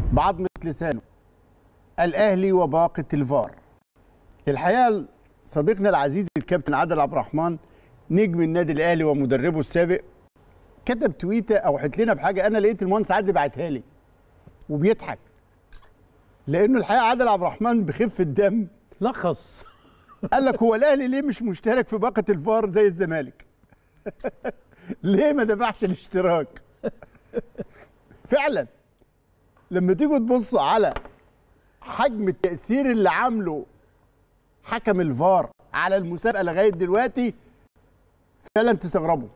بعضمة لسانه الاهلي وباقة الفار الحقيقه صديقنا العزيز الكابتن عادل عبد الرحمن نجم النادي الاهلي ومدربه السابق كتب تويته او حت لنا بحاجه انا لقيت المهندس عادل بعتها لي وبيضحك لانه الحقيقه عادل عبد الرحمن بخفه دم لخص قال لك هو الاهلي ليه مش مشترك في باقه الفار زي الزمالك ليه ما دفعش الاشتراك فعلا لما تيجوا تبصوا على حجم التاثير اللي عامله حكم الفار على المسابقه لغايه دلوقتي فعلا تستغربوا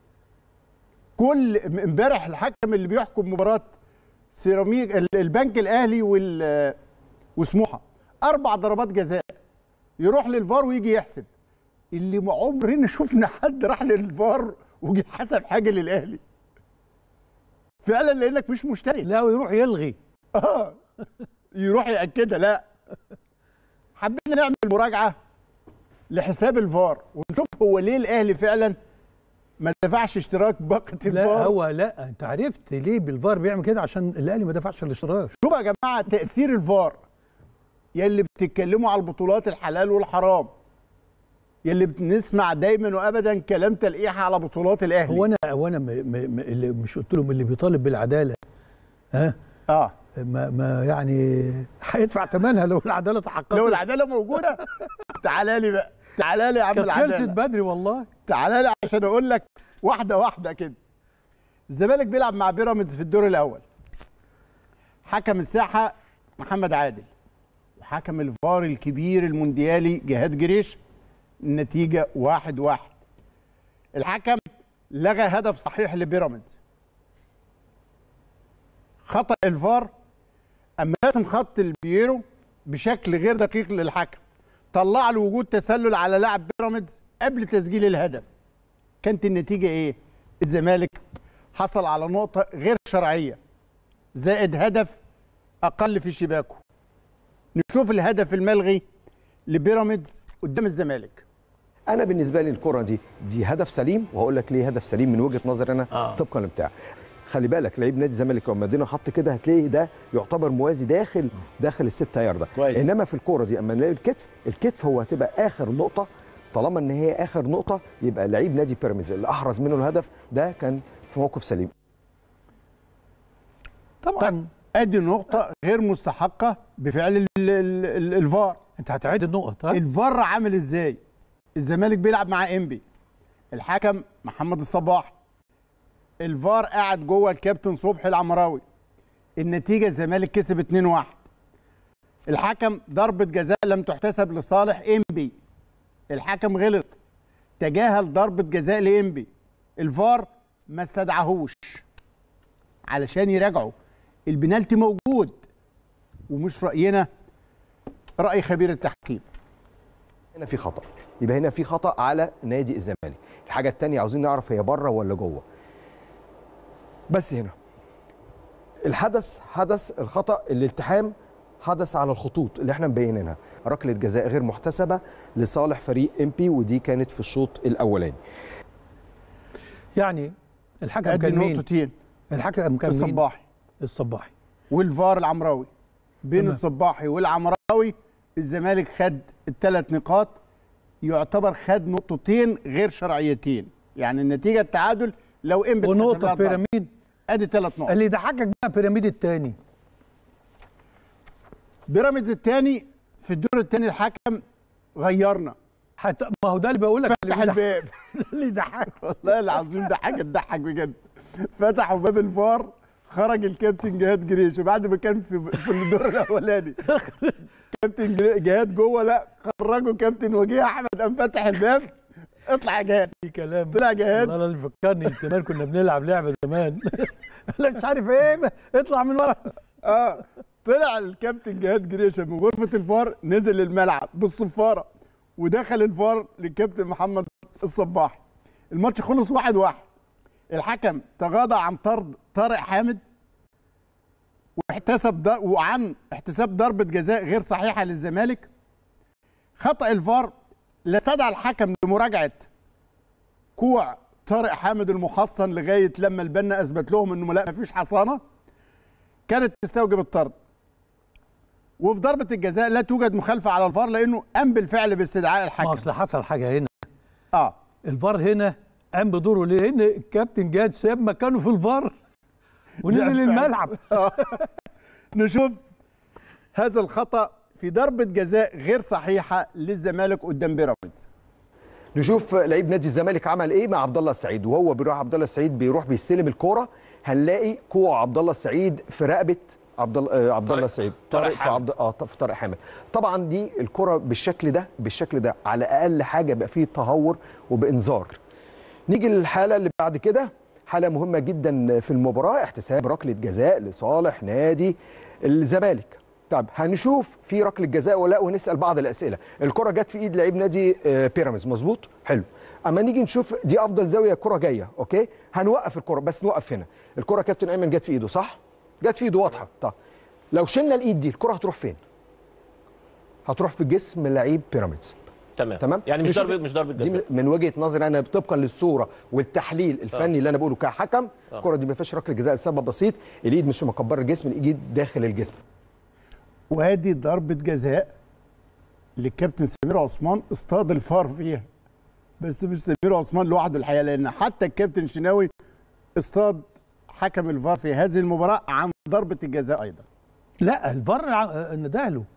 كل امبارح الحكم اللي بيحكم مباراه سيراميك ال- البنك الاهلي وال وسموحه اربع ضربات جزاء يروح للفار ويجي يحسب اللي ما عمرنا شفنا حد راح للفار وجي حسب حاجه للاهلي فعلا لانك مش مشترك لا ويروح يلغي اه يروح ياكدها لا حبينا نعمل مراجعه لحساب الفار ونشوف هو ليه الاهلي فعلا ما دفعش اشتراك باقه لا الفار هو لا انت عرفت ليه بالفار بيعمل كده عشان الاهلي ما دفعش الاشتراك شوفوا يا جماعه تاثير الفار يلي بتتكلموا على البطولات الحلال والحرام يلي بنسمع دايما وابدا كلام تلقيح على بطولات الاهلي هو انا هو انا م- م- م- اللي مش قلت لهم اللي بيطالب بالعداله ها اه ما, ما يعني هيدفع ثمنها لو العداله تحققت لو العداله موجوده تعالى لي بقى تعالى لي يا عم كانت خلصت العداله بدري والله تعالى لي عشان اقول لك واحده واحده كده الزمالك بيلعب مع بيراميدز في الدور الاول حكم الساحه محمد عادل وحكم الفار الكبير المونديالي جهاد جريش النتيجه واحد واحد الحكم لغى هدف صحيح لبيراميدز خطا الفار اما رسم خط البييرو بشكل غير دقيق للحكم طلع له وجود تسلل على لاعب بيراميدز قبل تسجيل الهدف كانت النتيجه ايه الزمالك حصل على نقطه غير شرعيه زائد هدف اقل في شباكه نشوف الهدف الملغي لبيراميدز قدام الزمالك انا بالنسبه لي الكره دي دي هدف سليم وهقول لك ليه هدف سليم من وجهه نظري انا آه. طبقا لبتاع خلي بالك لعيب نادي الزمالك لما ادينا خط كده هتلاقي ده يعتبر موازي داخل داخل الستة ياردة كويس. انما في الكوره دي اما نلاقي الكتف الكتف هو هتبقى اخر نقطه طالما ان هي اخر نقطه يبقى لعيب نادي بيراميدز اللي احرز منه الهدف ده كان في موقف سليم طبعا ادي نقطه غير مستحقه بفعل ال- ال- ال- الفار انت هتعيد النقط ها الفار عامل ازاي الزمالك بيلعب مع انبي الحكم محمد الصباح الفار قاعد جوه الكابتن صبحي العمراوي النتيجه الزمالك كسب 2-1 الحكم ضربه جزاء لم تحتسب لصالح انبي الحكم غلط تجاهل ضربه جزاء لانبي الفار ما استدعاهوش علشان يراجعوا البنالتي موجود ومش راينا راي خبير التحكيم هنا في خطا يبقى هنا في خطا على نادي الزمالك الحاجه الثانيه عاوزين نعرف هي بره ولا جوه بس هنا الحدث حدث الخطا الالتحام حدث على الخطوط اللي احنا مبينينها ركله جزاء غير محتسبه لصالح فريق ام بي ودي كانت في الشوط الاولاني يعني الحكم ادي كان مين نقطتين الحكم كان مين الصباحي الصباحي والفار العمراوي بين تمام. الصباحي والعمراوي الزمالك خد الثلاث نقاط يعتبر خد نقطتين غير شرعيتين يعني النتيجه التعادل لو ام ونقطه بيراميد ادي ثلاث نقط اللي يضحكك بقى بيراميد الثاني بيراميدز الثاني في الدور الثاني الحكم غيرنا حت... ما هو ده اللي بقول لك فتح الباب اللي يضحك والله العظيم ده حاجه تضحك بجد فتحوا باب الفار خرج الكابتن جهاد جريش وبعد ما كان في في الدور الاولاني كابتن جري- جهاد جوه لا خرجوا كابتن وجيه احمد قام فتح الباب اطلع يا جهاد في كلام طلع جهاد والله لازم فكرني زمان كنا بنلعب لعبه زمان لا مش عارف ايه اطلع من ورا اه طلع الكابتن جهاد جريشه من غرفه الفار نزل الملعب بالصفاره ودخل الفار للكابتن محمد الصباح الماتش خلص واحد واحد الحكم تغاضى عن طرد طارق حامد واحتسب ض- وعن احتساب ضربه جزاء غير صحيحه للزمالك خطا الفار لا استدعى الحكم لمراجعه كوع طارق حامد المحصن لغايه لما البنا اثبت لهم انه لا مفيش حصانه كانت تستوجب الطرد وفي ضربه الجزاء لا توجد مخالفه على الفار لانه قام بالفعل باستدعاء ما الحكم اصل حصل حاجه هنا اه الفار هنا قام بدوره ليه؟ لان الكابتن جاد ساب مكانه في الفار لا، ونزل فعلا. الملعب نشوف هذا الخطا في ضربه جزاء غير صحيحه للزمالك قدام بيراميدز نشوف لعيب نادي الزمالك عمل ايه مع عبد الله السعيد وهو بيروح عبد الله السعيد بيروح بيستلم الكوره هنلاقي كوع عبد الله السعيد في رقبه عبد الله آه، عبد الله السعيد طارق طارق في عبد اه في طارق حامد طبعا دي الكره بالشكل ده بالشكل ده على اقل حاجه يبقى فيه تهور وبانذار نيجي للحاله اللي بعد كده حاله مهمه جدا في المباراه احتساب ركله جزاء لصالح نادي الزمالك طب هنشوف في ركله جزاء ولا لا ونسال بعض الاسئله الكره جت في ايد لعيب نادي آه، بيراميدز مظبوط حلو اما نيجي نشوف دي افضل زاويه الكره جايه اوكي هنوقف الكره بس نوقف هنا الكره كابتن ايمن جت في ايده صح جت في ايده واضحه طب لو شلنا الايد دي الكره هتروح فين هتروح في جسم لعيب بيراميدز تمام تمام يعني مش نشوف- ضربه مش ضربه دي جزاء من- من وجهه نظري انا طبقا للصوره والتحليل الفني اللي انا بقوله كحكم الكره دي ما فيهاش ركله جزاء لسبب بسيط الايد مش مكبره الجسم الايد داخل الجسم وادي ضربه جزاء للكابتن سمير عثمان اصطاد الفار فيها بس مش سمير عثمان لوحده الحقيقه لان حتى الكابتن شناوي اصطاد حكم الفار في هذه المباراه عن ضربه الجزاء ايضا لا الفار ع- نده له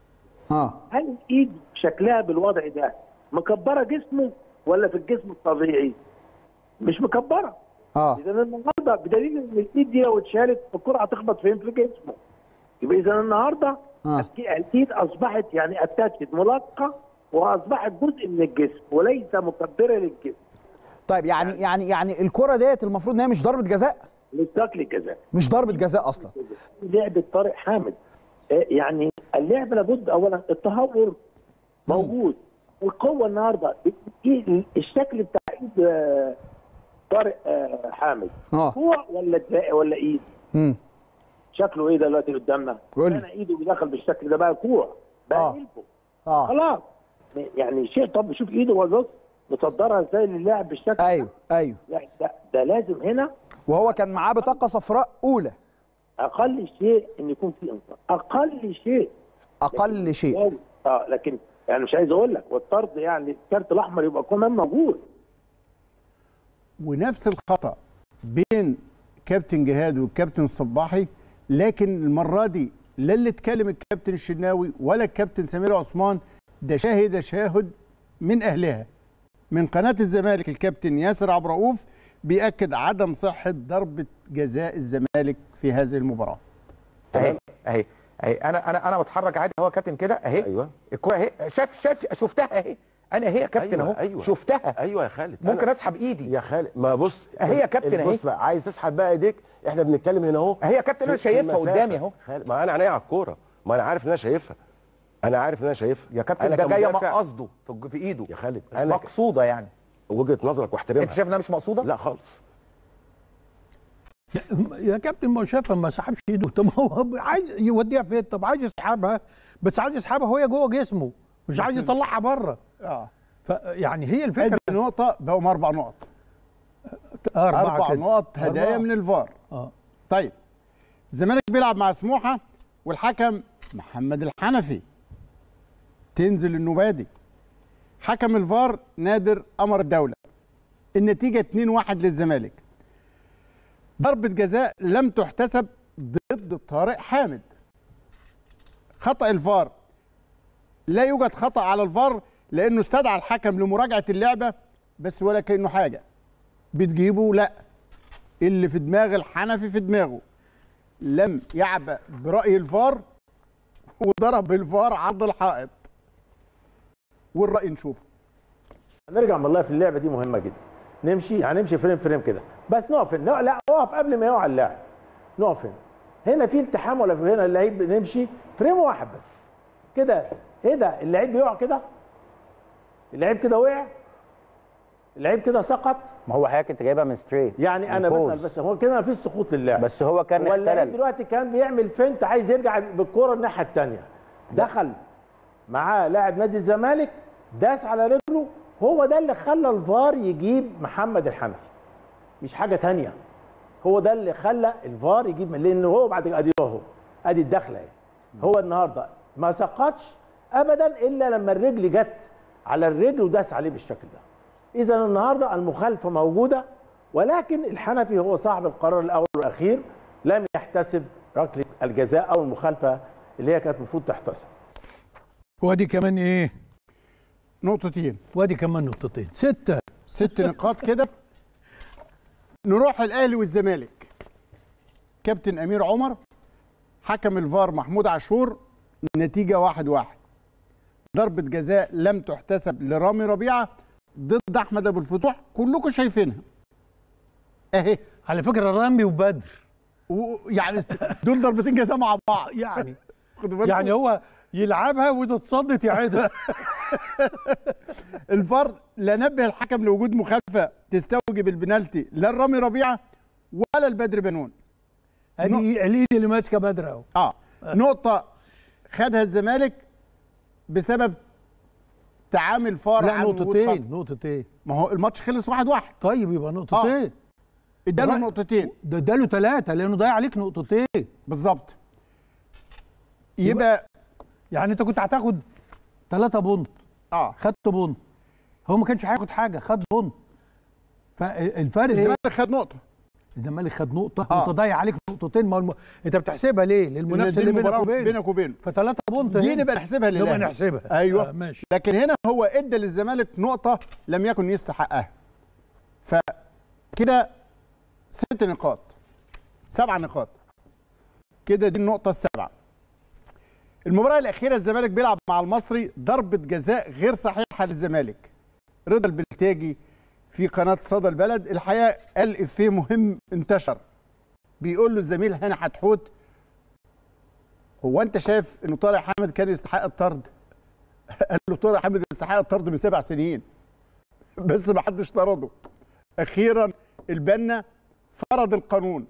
اه هل الايد شكلها بالوضع ده مكبره جسمه ولا في الجسم الطبيعي؟ مش مكبره اه اذا النهارده بدليل ان الايد دي لو اتشالت الكره هتخبط فين في جسمه يبقى اذا النهارده آه. الايد اصبحت يعني اتاتشت ملاقه واصبحت جزء من الجسم وليس مكبره للجسم طيب يعني يعني يعني الكره ديت المفروض ان هي مش ضربه جزاء للشكل الجزاء مش ضربه جزاء اصلا لعبه طارق حامد آه، يعني اللعب لابد اولا التهور موجود والقوه النهارده إيه الشكل بتاع ايد آه، طارق آه، حامد اه كوع ولا دراع ولا ايد امم شكله ايه ده دلوقتي قدامنا قول لي. انا ايده بيدخل بالشكل ده بقى كوع بقى آه. قلبه اه خلاص يعني شيء طب شوف ايده وبص مصدرها ازاي للاعب بالشكل ده. ايوه ايوه يعني ده, ده لازم هنا وهو كان معاه بطاقه صفراء اولى اقل شيء ان يكون في انصاف اقل شيء اقل شيء اه لكن يعني مش عايز اقول لك والطرد يعني الكارت الاحمر يبقى كمان موجود ونفس الخطا بين كابتن جهاد والكابتن الصباحي لكن المره دي لا اللي اتكلم الكابتن الشناوي ولا الكابتن سمير عثمان ده شاهد شاهد من اهلها من قناه الزمالك الكابتن ياسر عبد الرؤوف بياكد عدم صحه ضربه جزاء الزمالك في هذه المباراه اهي اهي اهي انا انا انا بتحرك عادي هو كابتن كده اهي ايوه الكوره اهي شاف شاف شفتها اهي انا اهي يا كابتن أيوة، اهو أيوة. شفتها ايوه يا خالد ممكن أنا- اسحب ايدي يا خالد ما بص أهي يا كابتن أهي. بص بقى عايز تسحب بقى ايديك احنا بنتكلم هنا اهو أهي يا كابتن أنا في- في شايفها المسافة. قدامي أهو. خالد ما انا عينيا على الكوره ما انا عارف ان انا شايفها انا عارف ان انا شايفها يا كابتن أنا ده جايه كمدافع- مقصده في الج- في ايده يا خالد انا ك- مقصوده يعني وجهه نظرك واحترمها انت شايف انها مش مقصوده لا خالص يا كابتن ما هو شافها ما سحبش ايده طب هو عايز يوديها فين طب عايز يسحبها بس عايز يسحبها وهي جوه جسمه مش عايز يطلعها بره اه فيعني هي الفكره ادي نقطه بقوا اربع نقط اربع, اربع كده. نقط هدايا أربعة. من الفار اه طيب الزمالك بيلعب مع سموحه والحكم محمد الحنفي تنزل النوبادي حكم الفار نادر قمر الدوله النتيجه 2-1 للزمالك ضربه جزاء لم تحتسب ضد طارق حامد خطا الفار لا يوجد خطا على الفار لانه استدعى الحكم لمراجعه اللعبه بس ولا كانه حاجه بتجيبه لا اللي في دماغ الحنفي في دماغه لم يعبأ برأي الفار وضرب الفار عرض الحائط والرأي نشوفه هنرجع والله في اللعبه دي مهمه جدا نمشي هنمشي فريم فريم كده بس نقف هنا لا اقف قبل ما يقع اللاعب نقف هنا هنا في التحام ولا في هنا اللعيب نمشي فريم واحد بس كده ايه ده اللعيب بيقع كده اللعيب كده وقع اللعيب كده سقط ما هو حضرتك انت جايبها من ستريت يعني انا من بسال pose. بس هو كده مفيش سقوط للاعب بس هو كان هو اللعيب اختلل دلوقتي كان بيعمل فنت عايز يرجع بالكوره الناحيه الثانيه دخل معاه لاعب نادي الزمالك داس على رجله هو ده اللي خلى الفار يجيب محمد الحنفي مش حاجه تانية هو ده اللي خلى الفار يجيب من لان هو بعد ادي اهو ادي الدخله اهي هو النهارده ما سقطش ابدا الا لما الرجل جت على الرجل وداس عليه بالشكل ده اذا النهارده المخالفه موجوده ولكن الحنفي هو صاحب القرار الاول والاخير لم يحتسب ركله الجزاء او المخالفه اللي هي كانت المفروض تحتسب وادي كمان ايه نقطتين وادي كمان نقطتين ستة ست نقاط كده نروح الاهلي والزمالك كابتن امير عمر حكم الفار محمود عاشور النتيجه واحد واحد ضربه جزاء لم تحتسب لرامي ربيعه ضد احمد ابو الفتوح كلكم شايفينها اهي على فكرة رامي وبدر يعني دول ضربتين جزاء مع بعض يعني خدوا بالكم. يعني هو يلعبها وتتصدت يعيدها الفار لا نبه الحكم لوجود مخالفه تستوجب البنالتي لا رامي ربيعه ولا البدر بنون ادي الايد اللي ماسكه بدر اهو اه نقطه خدها الزمالك بسبب تعامل فار لا عن وجود نقطتين خطأ. نقطتين ما هو الماتش خلص واحد واحد طيب يبقى نقطتين اداله را- نقطتين ده اداله ثلاثة لأنه ضيع عليك نقطتين بالظبط يبقى يعني أنت كنت هتاخد ثلاثة بونت اه خدت بونت هو ما كانش هياخد حاجة خد بونت فالفرق ايه؟ الزمالك خد نقطه الزمالك خد نقطة آه. وانت ضايع عليك نقطتين ما الم... انت بتحسبها ليه؟ إن للمنافسة دي اللي بينك المباراة وبينه بينك وبينه فثلاثة بونت دي هنا. نبقى نحسبها نبقى لله نحسبها ايوه آه ماشي لكن هنا هو ادى للزمالك نقطه لم يكن يستحقها فكده ست نقاط سبع نقاط كده دي النقطه السابعه المباراه الاخيره الزمالك بيلعب مع المصري ضربه جزاء غير صحيحه للزمالك رضا البلتاجي في قناه صدى البلد الحقيقه قال افيه مهم انتشر بيقول له الزميل هاني حتحوت هو انت شايف انه طارق حامد كان يستحق الطرد قال له طارق حامد يستحق الطرد من سبع سنين بس ما حدش طرده اخيرا البنا فرض القانون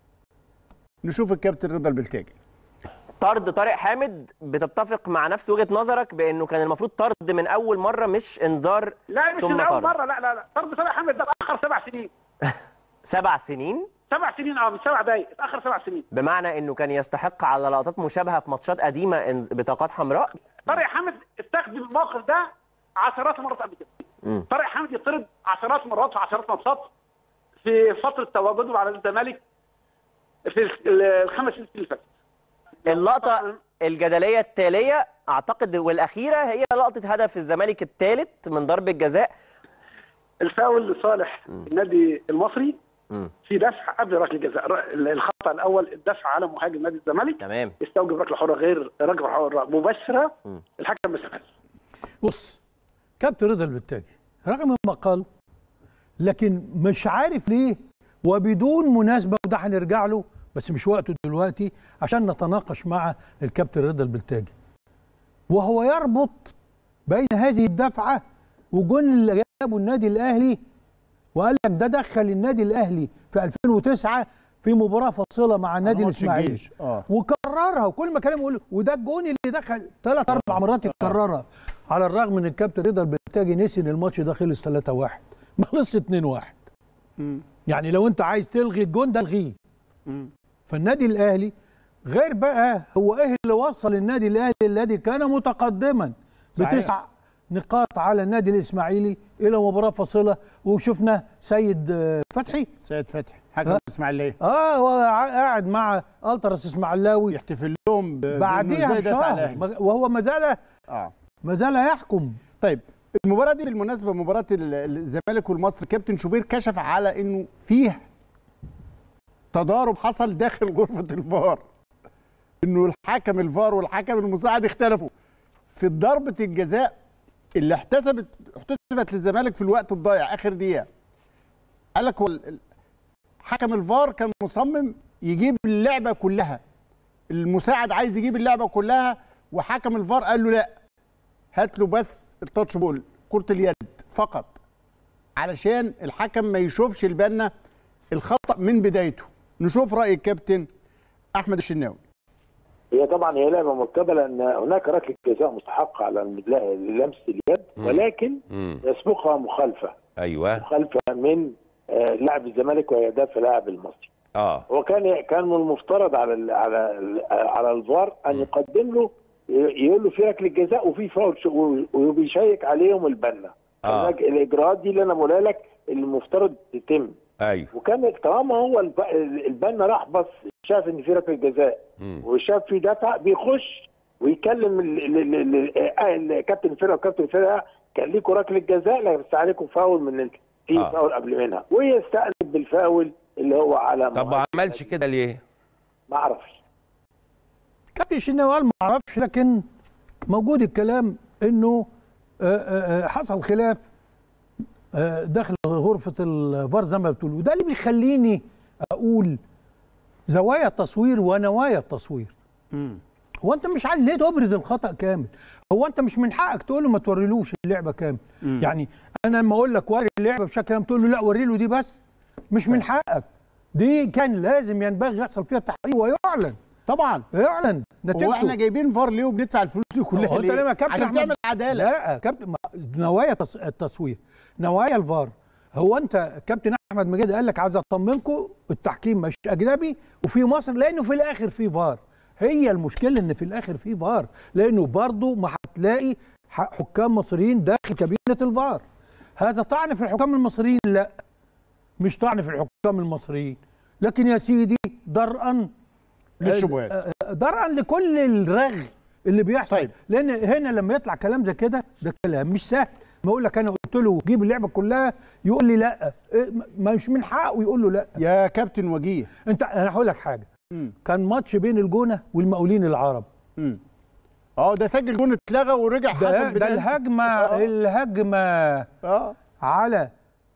نشوف الكابتن رضا البلتاجي طرد طارق حامد بتتفق مع نفس وجهه نظرك بانه كان المفروض طرد من اول مره مش انذار لا مش ثم من اول طرد. مره لا لا لا طرد طارق حامد ده اتاخر سبع سنين سبع سنين سبع سنين اه من سبع دقايق اتاخر سبع سنين بمعنى انه كان يستحق على لقطات مشابهه في ماتشات قديمه إن- بطاقات حمراء طارق حامد استخدم الموقف ده عشرات المرات قبل كده مم. طارق حامد يطرد عشرات مرات في عشرات ماتشات في فتره تواجده على الزمالك في ال- الخمس سنين اللي فاتت اللقطه الجدليه التاليه اعتقد والاخيره هي لقطه هدف الزمالك الثالث من ضربه جزاء الفاول لصالح النادي المصري مم. في دفع قبل ركله الجزاء ر- الخطا الاول الدفع على مهاجم نادي الزمالك تمام استوجب ركله حره غير ركله حره مباشره مم. الحكم ما سابهاش بص كابتن رضا البتاجي رغم ما قال لكن مش عارف ليه وبدون مناسبه وده هنرجع له بس مش وقته دلوقتي عشان نتناقش مع الكابتن رضا البلتاجي وهو يربط بين هذه الدفعه وجون اللي جابه النادي الاهلي وقال لك ده دخل النادي الاهلي في 2009 في مباراه فاصله مع النادي ماتش الاسماعيلي الجيش. اه وكررها وكل ما كلام يقول وده الجون اللي دخل ثلاث اربع مرات يكررها على الرغم ان الكابتن رضا البلتاجي نسي ان الماتش ده خلص 3 1 ما خلص 2 1 مم. يعني لو انت عايز تلغي الجون ده الغيه مم. فالنادي الاهلي غير بقى هو ايه اللي وصل النادي الاهلي الذي كان متقدما صحيح. بتسع نقاط على النادي الاسماعيلي الى مباراه فاصله وشفنا سيد آه، فتحي سيد فتحي حكم ها؟ الاسماعيليه اه هو ع- قاعد مع التراس اسماعيلاوي يحتفل لهم ب- بإنه بعديها إزاي داس على بشهر الأهلي. ما- وهو ما زال اه ما زال يحكم طيب المباراة دي بالمناسبة مباراة ال- الزمالك والمصري كابتن شوبير كشف على انه فيه تضارب حصل داخل غرفة الفار انه الحكم الفار والحكم المساعد اختلفوا في ضربة الجزاء اللي احتسبت احتسبت للزمالك في الوقت الضايع اخر دقيقة قال لك هو ال- ال- حكم الفار كان مصمم يجيب اللعبة كلها المساعد عايز يجيب اللعبة كلها وحكم الفار قال له لا هات له بس التاتش بول كرة اليد فقط علشان الحكم ما يشوفش البنا الخطأ من بدايته نشوف رأي الكابتن أحمد الشناوي هي طبعا هي لعبه مرتبه لان هناك ركله جزاء مستحقه على المدلا- لمس اليد مم. ولكن مم. يسبقها مخالفه ايوه مخالفه من آه، لاعب الزمالك وهي دافع لاعب المصري اه هو كان كان من المفترض على ال على ال على الفار ان يقدم له يقول له في ركله جزاء وفي فاول ش- و- وبيشيك عليهم البنا آه. هناك الاجراءات دي اللي انا بقولها لك اللي المفترض تتم ايوه وكان طالما هو الب- البنا راح بص شاف ان في ركله جزاء مم. وشاف في دفع بيخش ويكلم ال- ال- ال- ال- آه، الكابتن الفرقه وكابتن الفرقه كان ليكوا ركله جزاء لا بس عليكم فاول من ال- في آه. فاول قبل منها ويستأنف بالفاول اللي هو على طب ما عملش كده ليه؟ ما اعرفش كابتن الشناوي ما اعرفش لكن موجود الكلام انه آه، آه، آه، حصل خلاف آه، داخل غرفه الفار زي ما بتقول وده اللي بيخليني اقول زوايا التصوير ونوايا التصوير هو انت مش عايز ليه تبرز الخطا كامل هو انت مش من حقك تقول له ما توريلوش اللعبه كامل يعني انا لما اقول لك وري اللعبه بشكل كامل تقول له لا وري له دي بس مش من حقك دي كان لازم ينبغي يحصل فيها تحقيق ويعلن طبعا يعلن نتيجته هو احنا جايبين فار ليه وبندفع الفلوس دي كلها هو انت ليه؟ لما يا كابتن عشان أحمد- تعمل عداله لا كابتن ما- نوايا تص- التصوير نوايا الفار هو انت كابتن احمد مجيد قال لك عايز اطمنكم التحكيم مش اجنبي وفي مصر لانه في الاخر في فار هي المشكله ان في الاخر في فار لانه برضه ما هتلاقي ح- حكام مصريين داخل كابينه الفار هذا طعن في الحكام المصريين لا مش طعن في الحكام المصريين لكن يا سيدي درءا للشبهات درءا لكل الرغي اللي بيحصل طيب. لان هنا لما يطلع كلام زي كده ده كلام مش سهل ما اقول لك انا قلت له جيب اللعبه كلها يقول لي لا إيه، ما- مش من حقه يقول له لا يا كابتن وجيه انت انا هقول لك حاجه مم. كان ماتش بين الجونه والمقاولين العرب مم. اه ده سجل جون اتلغى ورجع ده, حسن ده بلال. الهجمه آه. الهجمه اه على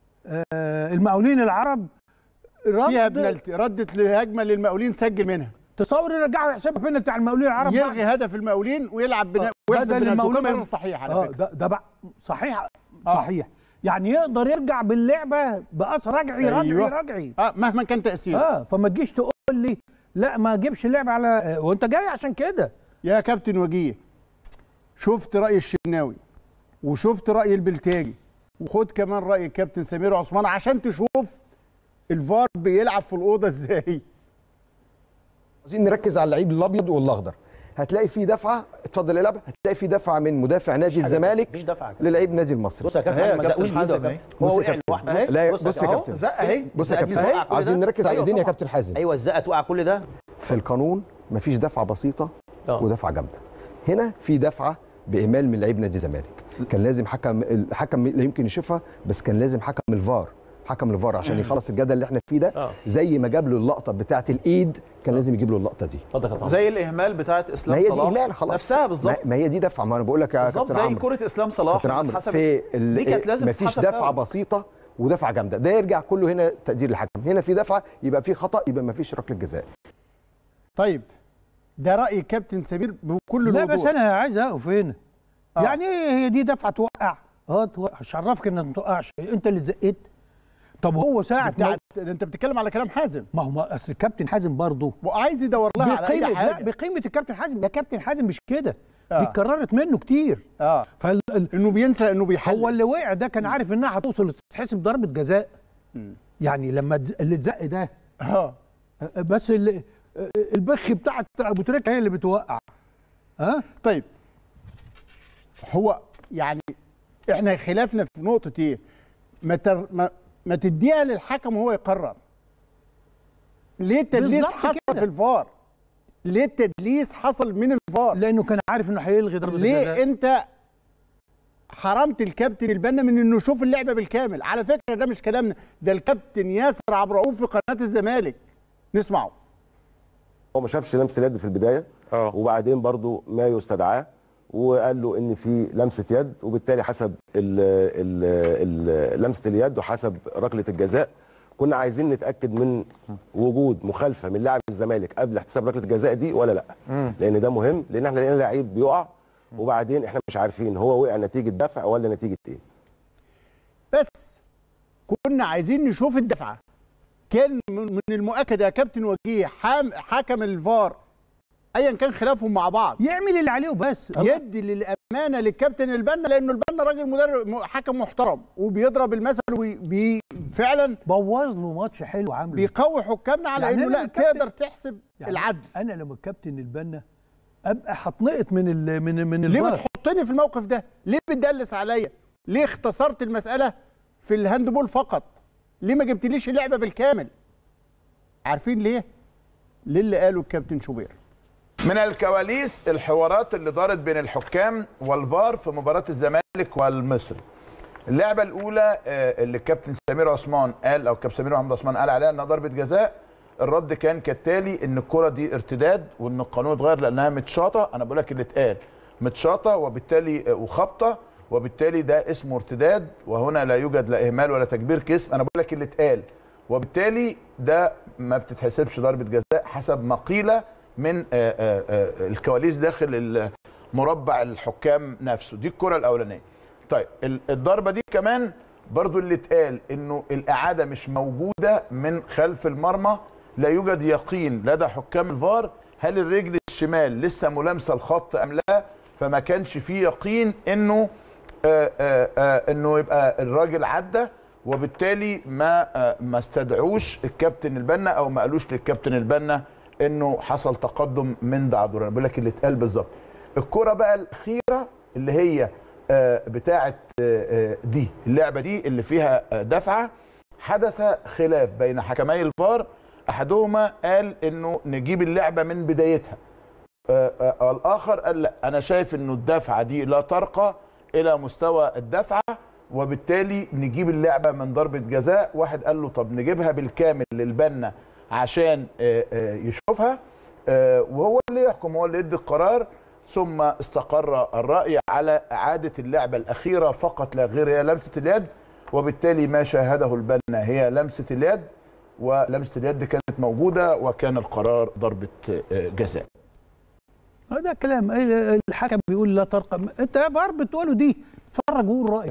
آه، المقاولين العرب فيها رد بنالتي ردت لهجمه للمقاولين سجل منها تصور يرجعوا يحسبها بينالتي بتاع المقاولين العرب يلغي هدف المقاولين ويلعب بنا... آه، ويحسب بدل بنالتي المقاولين- وكان غير صحيح على اه فكره ده ده بقى صحيح آه. صحيح يعني يقدر يرجع باللعبه باثر رجعي رجعي أيوة. رجعي اه مهما كان تاثيره اه فما تجيش تقول لي لا ما اجيبش لعبه على آه، وانت جاي عشان كده يا كابتن وجيه شفت راي الشناوي وشفت راي البلتاجي وخد كمان راي الكابتن سمير عثمان عشان تشوف الفار بيلعب في الاوضه ازاي عايزين نركز على اللعيب الابيض والاخضر هتلاقي في دفعه اتفضل العب هتلاقي في دفعه من مدافع نادي الزمالك مفيش دفعه للعيب نادي المصري بص يا كابتن ما زقوش بايده يا كابتن هو بص يا وقع كابتن. لوحده أهي. بص لا بص بص يا أهو، كابتن زقه اهي بص يا الزقة دي كابتن توقع كل عايزين ده. نركز على أيوة الايدين يا طبعا. كابتن حازم ايوه الزقه توقع كل ده في القانون مفيش دفعه بسيطه آه. ودفعه جامده هنا في دفعه باهمال من لعيب نادي الزمالك كان لازم حكم الحكم لا يمكن يشوفها بس كان لازم حكم الفار حكم الفار عشان يخلص الجدل اللي احنا فيه ده آه. زي ما جاب له اللقطه بتاعه الايد كان لازم يجيب له اللقطه دي اتفضل يا كابتن زي الاهمال بتاعت ما اسلام هي دي صلاح اهمال خلاص نفسها بالظبط ما- ما هي دي دفعه ما انا بقول لك يا بالظبط كابتن زي عمرو كره اسلام صلاح كابتن لما عمرو اتحسبت. في ال- دي كانت لازم مفيش تتحسب دفعه فاول. بسيطه ودفعه جامده ده يرجع كله هنا تقدير الحكم هنا في دفعه يبقى في خطا يبقى مفيش ركله جزاء طيب ده راي كابتن سمير بكل لا الوضوح بس انا عايز اقف هنا آه. يعني ايه هي دي دفعه توقع اه توقع شرفك انك ما توقعش انت اللي زقيت طب هو ساعه بتاع ما ده انت بتتكلم على كلام حازم ما هو اصل الكابتن حازم برضه وعايز يدور لها على بقيمه اي لا حاجه بقيمه الكابتن حازم ده كابتن حازم مش كده آه. دي اتكررت منه كتير اه فال ال- انه بينسى انه بيحل هو اللي وقع ده كان عارف انها هتوصل تتحسب ضربه جزاء يعني لما تز- اللي اتزق ده اه بس اللي البخ بتاعت ابو تريكه هي اللي بتوقع ها طيب هو يعني احنا خلافنا في نقطه ايه ما, تر... ما... ما تديها للحكم وهو يقرر ليه التدليس بالظبط حصل كده. في الفار ليه التدليس حصل من الفار لانه كان عارف انه هيلغي ضربه ليه الجزاء انت حرمت الكابتن البنا من انه يشوف اللعبه بالكامل على فكره ده مش كلامنا ده الكابتن ياسر عبد الرؤوف في قناه الزمالك نسمعه هو ما شافش لمسه اليد في البدايه اه وبعدين برضو ما يستدعاه وقال له ان في لمسه يد وبالتالي حسب ال ال ال لمسه اليد وحسب ركله الجزاء كنا عايزين نتاكد من وجود مخالفه من لاعب الزمالك قبل احتساب ركله الجزاء دي ولا لا لان ده مهم لان احنا لقينا لعيب بيقع وبعدين احنا مش عارفين هو وقع نتيجه دفع ولا نتيجه ايه بس كنا عايزين نشوف الدفعه كان من من المؤكد يا كابتن وجيه حام حكم الفار ايا كان خلافهم مع بعض يعمل اللي عليه وبس يدي للامانه للكابتن البنا لانه البنا راجل مدرب م- حكم محترم وبيضرب المثل وفعلا بوظ له ماتش حلو عامله بيقوي حكامنا على يعني انه أنا لا الكابتن- تقدر تحسب يعني العدل انا لما الكابتن البنا ابقى هتنقط من ال من من ليه الفار. بتحطني في الموقف ده؟ ليه بتدلس عليا؟ ليه اختصرت المسألة في الهاندبول فقط؟ ليه ما جبتليش اللعبة بالكامل؟ عارفين ليه؟ ليه اللي قاله الكابتن شوبير من الكواليس الحوارات اللي دارت بين الحكام والفار في مباراة الزمالك والمصري اللعبة الأولى آه، اللي الكابتن سمير عثمان قال أو كابتن سمير محمد عثمان قال عليها إنها ضربة جزاء الرد كان كالتالي إن الكرة دي ارتداد وإن القانون اتغير لأنها متشاطة أنا بقول لك اللي اتقال متشاطة وبالتالي آه، وخبطة وبالتالي ده اسمه ارتداد وهنا لا يوجد لا إهمال ولا تكبير كسب أنا بقول لك اللي اتقال وبالتالي ده ما بتتحسبش ضربة جزاء حسب ما قيل من آه، آه، آه، الكواليس داخل ال- مربع الحكام نفسه دي الكرة الأولانية طيب ال- الضربة دي كمان برضو اللي اتقال انه الإعادة مش موجودة من خلف المرمى لا يوجد يقين لدى حكام الفار هل الرجل الشمال لسه ملامسة الخط أم لا فما كانش فيه يقين انه آه آه آه انه يبقى الراجل عدى وبالتالي ما آه ما استدعوش الكابتن البنا او ما قالوش للكابتن البنا انه حصل تقدم من دعدور انا بقول لك اللي اتقال بالظبط الكره بقى الاخيره اللي هي آه، بتاعه آه، آه، دي اللعبه دي اللي فيها آه، دفعه حدث خلاف بين حكمي الفار احدهما قال انه نجيب اللعبه من بدايتها آه، آه، الاخر قال لا انا شايف انه الدفعه دي لا ترقى الى مستوى الدفعه وبالتالي نجيب اللعبه من ضربه جزاء واحد قال له طب نجيبها بالكامل للبنا عشان آه، آه، يشوفها آه، وهو اللي يحكم هو اللي يدي القرار ثم استقر الراي على اعاده اللعبه الاخيره فقط لا غير هي لمسه اليد وبالتالي ما شاهده البنا هي لمسه اليد ولمسه اليد كانت موجوده وكان القرار ضربه آه، جزاء هذا كلام ال- الحكم بيقول لا ترقى انت يا فار بتقوله دي اتفرج وقول رايك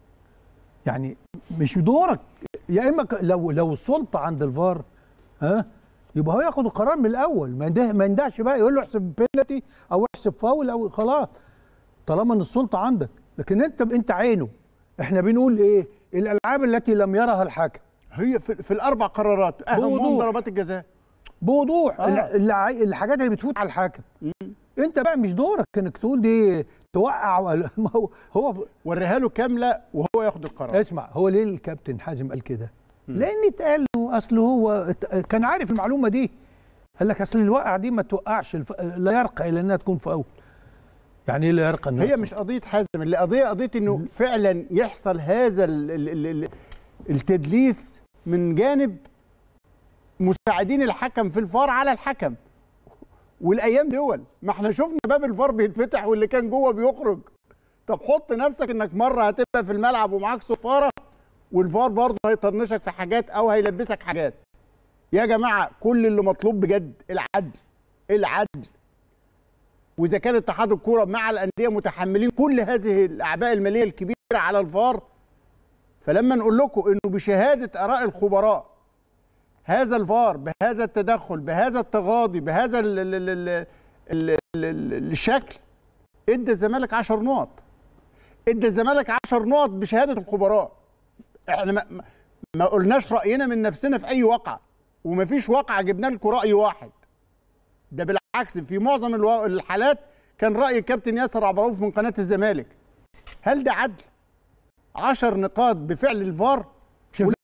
يعني مش دورك يا اما ك- لو لو السلطه عند الفار ها يبقى هو ياخد القرار من الاول ما ينده ما يندهش بقى يقول له احسب بينالتي او احسب فاول او خلاص طالما ان السلطه عندك لكن انت انت عينه احنا بنقول ايه الالعاب التي لم يرها الحكم هي في, في الاربع قرارات اهمهم بوضوح. ضربات الجزاء بوضوح آه. آه. الحاجات اللي بتفوت على الحكم انت بقى مش دورك انك تقول دي توقع ولا ما هو هو وريها له كامله وهو ياخد القرار اسمع هو ليه الكابتن حازم قال كده؟ لان اتقال له اصل هو ات- كان عارف المعلومه دي قال لك اصل الوقع دي ما توقعش الف... لا يرقى الى انها تكون فاول يعني ايه لا يرقى إنها هي تكون مش قضيه حازم اللي قضيه قضيه انه فعلا يحصل هذا ال ال ال ال التدليس من جانب مساعدين الحكم في الفار على الحكم والايام دول ما احنا شفنا باب الفار بيتفتح واللي كان جوه بيخرج طب حط نفسك انك مره هتبقى في الملعب ومعاك صفاره والفار برضه هيطنشك في حاجات او هيلبسك حاجات يا جماعه كل اللي مطلوب بجد العدل العدل واذا كان اتحاد الكوره مع الانديه متحملين كل هذه الاعباء الماليه الكبيره على الفار فلما نقول لكم انه بشهاده اراء الخبراء هذا الفار بهذا التدخل بهذا التغاضي بهذا ال ال ال ال ال ال ال الشكل ادى الزمالك 10 نقط ادى الزمالك 10 نقط بشهاده الخبراء احنا ما, ما- ما قلناش راينا من نفسنا في اي واقعه ومفيش واقعه جبنا لكم راي واحد ده بالعكس في معظم الوا- الحالات كان راي الكابتن ياسر عبد الرؤوف من قناه الزمالك هل ده عدل 10 نقاط بفعل الفار